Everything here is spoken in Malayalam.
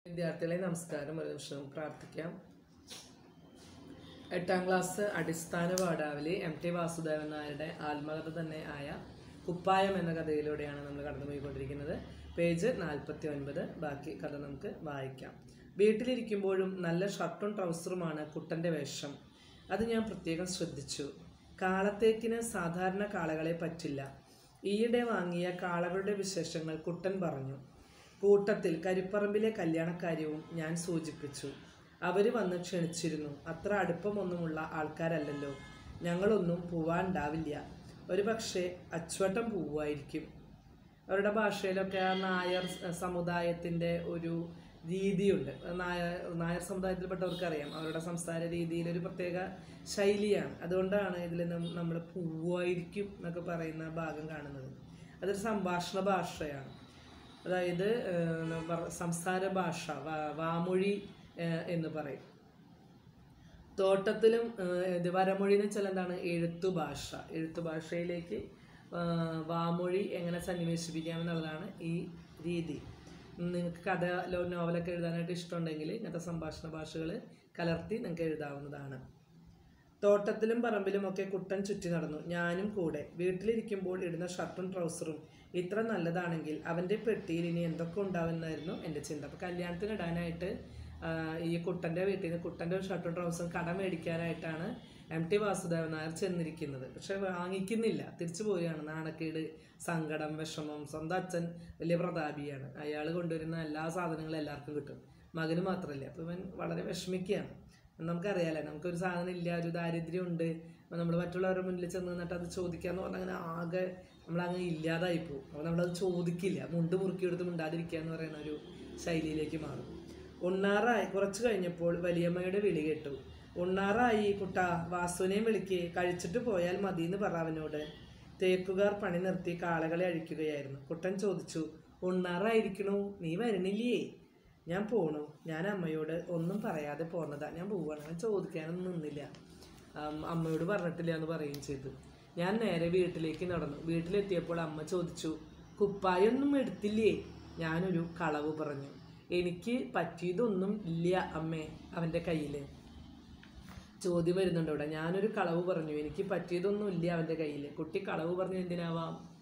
വിദ്യാർത്ഥികളെ നമസ്കാരം ഒരു നിമിഷം പ്രാർത്ഥിക്കാം എട്ടാം ക്ലാസ് അടിസ്ഥാന പാഠാവലി എം ടി വാസുദേവൻ നായരുടെ ആത്മകഥ തന്നെ ആയ കുപ്പായം എന്ന കഥയിലൂടെയാണ് നമ്മൾ കടന്നു പോയിക്കൊണ്ടിരിക്കുന്നത് പേജ് നാൽപ്പത്തി ഒൻപത് ബാക്കി കഥ നമുക്ക് വായിക്കാം വീട്ടിലിരിക്കുമ്പോഴും നല്ല ഷർട്ടും ട്രൗസറുമാണ് കുട്ടൻ്റെ വേഷം അത് ഞാൻ പ്രത്യേകം ശ്രദ്ധിച്ചു കാളത്തേക്കിന് സാധാരണ കാളകളെ പറ്റില്ല ഈയിടെ വാങ്ങിയ കാളകളുടെ വിശേഷങ്ങൾ കുട്ടൻ പറഞ്ഞു കൂട്ടത്തിൽ കരിപ്പറമ്പിലെ കല്യാണക്കാര്യവും ഞാൻ സൂചിപ്പിച്ചു അവർ വന്ന് ക്ഷണിച്ചിരുന്നു അത്ര അടുപ്പമൊന്നുമുള്ള ആൾക്കാരല്ലല്ലോ ഞങ്ങളൊന്നും പോവാണ്ടാവില്ല ഒരു പക്ഷേ അച്ചുവട്ടം പോവുമായിരിക്കും അവരുടെ ഭാഷയിലൊക്കെ ആ നായർ സ- സമുദായത്തിൻ്റെ ഒരു രീതിയുണ്ട് നായർ നായർ സമുദായത്തിൽപ്പെട്ടവർക്ക് അറിയാം അവരുടെ സംസാര രീതിയിൽ ഒരു പ്രത്യേക ശൈലിയാണ് അതുകൊണ്ടാണ് ഇതിൽ നമ്മൾ പൂവായിരിക്കും എന്നൊക്കെ പറയുന്ന ഭാഗം കാണുന്നത് അതൊരു സംഭാഷണ ഭാഷയാണ് അതായത് ഏഹ്, പറ- സംസാര ഭാഷ വാ- വാമൊഴി ഏഹ്, എന്ന് പറയും തോട്ടത്തിലും ഏഹ്, ഇത് വരമൊഴി എന്ന് വെച്ചാൽ എന്താണ് എഴുത്തു ഭാഷ എഴുത്തു ഭാഷയിലേക്ക് ആഹ്, വാമൊഴി എങ്ങനെ സന്നിവേശിപ്പിക്കാം എന്നുള്ളതാണ് ഈ രീതി നിങ്ങൾക്ക് കഥ ലോ നോവലൊക്കെ എഴുതാനായിട്ട് ഇഷ്ടമുണ്ടെങ്കിൽ ഇങ്ങനത്തെ സംഭാഷണ ഭാഷകൾ കലർത്തി നിങ്ങൾക്ക് എഴുതാവുന്നതാണ് തോട്ടത്തിലും പറമ്പിലും ഒക്കെ കുട്ടൻ ചുറ്റി നടന്നു ഞാനും കൂടെ വീട്ടിലിരിക്കുമ്പോൾ ഇടുന്ന ഷർട്ടും ട്രൗസറും ഇത്ര നല്ലതാണെങ്കിൽ അവൻ്റെ പെട്ടിയിൽ ഇനി എന്തൊക്കെ ഉണ്ടാവുമെന്നായിരുന്നു എൻ്റെ ചിന്ത അപ്പോൾ കല്യാണത്തിന് ഇടാനായിട്ട് ആ, ഈ കുട്ടൻ്റെ വീട്ടിൽ നിന്ന് കുട്ടൻ്റെ ഒരു ഷർട്ടും ട്രൗസറും കട മേടിക്കാനായിട്ടാണ് എം ടി വാസുദേവൻ നായർ ചെന്നിരിക്കുന്നത് പക്ഷെ വാങ്ങിക്കുന്നില്ല തിരിച്ചു പോവുകയാണ് നാണക്കേട് സങ്കടം വിഷമം സ്വന്തം അച്ഛൻ വലിയ പ്രതാപിയാണ് അയാൾ കൊണ്ടുവരുന്ന എല്ലാ സാധനങ്ങളും എല്ലാവർക്കും കിട്ടും മകന് മാത്രമല്ല അപ്പോൾ ഇവൻ വളരെ വിഷമിക്കുകയാണ് നമുക്കറിയാലേ നമുക്കൊരു സാധനം ഇല്ല ഒരു ദാരിദ്ര്യം ഉണ്ട് നമ്മൾ മറ്റുള്ളവരുടെ മുന്നിൽ ചെന്ന് നിന്നിട്ട് അത് ചോദിക്കാന്ന് പറഞ്ഞാൽ അങ്ങനെ ആകെ നമ്മളങ്ങ് ഇല്ലാതായി പോകും അപ്പോൾ നമ്മളത് ചോദിക്കില്ല മുണ്ട് മുറുക്കി എടുത്ത് മിണ്ടാതിരിക്കുക എന്ന് പറയുന്ന ഒരു ശൈലിയിലേക്ക് മാറും ഉണ്ണാറായി കുറച്ച് കഴിഞ്ഞപ്പോൾ വലിയമ്മയുടെ വിളി കേട്ടു ഉണ്ണാറായി കുട്ട വാസുവിനെയും വിളിക്ക് കഴിച്ചിട്ട് പോയാൽ മതി എന്ന് പറ അവനോട് തേക്കുകാർ പണി നിർത്തി കാളകളെ അഴിക്കുകയായിരുന്നു കുട്ടൻ ചോദിച്ചു ഉണ്ണാറായിരിക്കണു നീ വരണില്ലേ ഞാൻ പോണു ഞാൻ അമ്മയോട് ഒന്നും പറയാതെ പോന്നതാ ഞാൻ പോവാണ് ഞാൻ ചോദിക്കാനൊന്നും നിന്നില്ല അം- അമ്മയോട് പറഞ്ഞിട്ടില്ല എന്ന് പറയുകയും ചെയ്തു ഞാൻ നേരെ വീട്ടിലേക്ക് നടന്നു വീട്ടിലെത്തിയപ്പോൾ അമ്മ ചോദിച്ചു കുപ്പായൊന്നും എടുത്തില്ലേ ഞാനൊരു കളവ് പറഞ്ഞു എനിക്ക് പറ്റിയതൊന്നും ഇല്ല അമ്മേ അവൻ്റെ കയ്യിൽ ചോദ്യം വരുന്നുണ്ട് ഇവിടെ ഞാനൊരു കളവ് പറഞ്ഞു എനിക്ക് പറ്റിയതൊന്നും ഇല്ല അവൻ്റെ കയ്യിൽ കുട്ടി കളവ് പറഞ്ഞു എന്തിനാവാം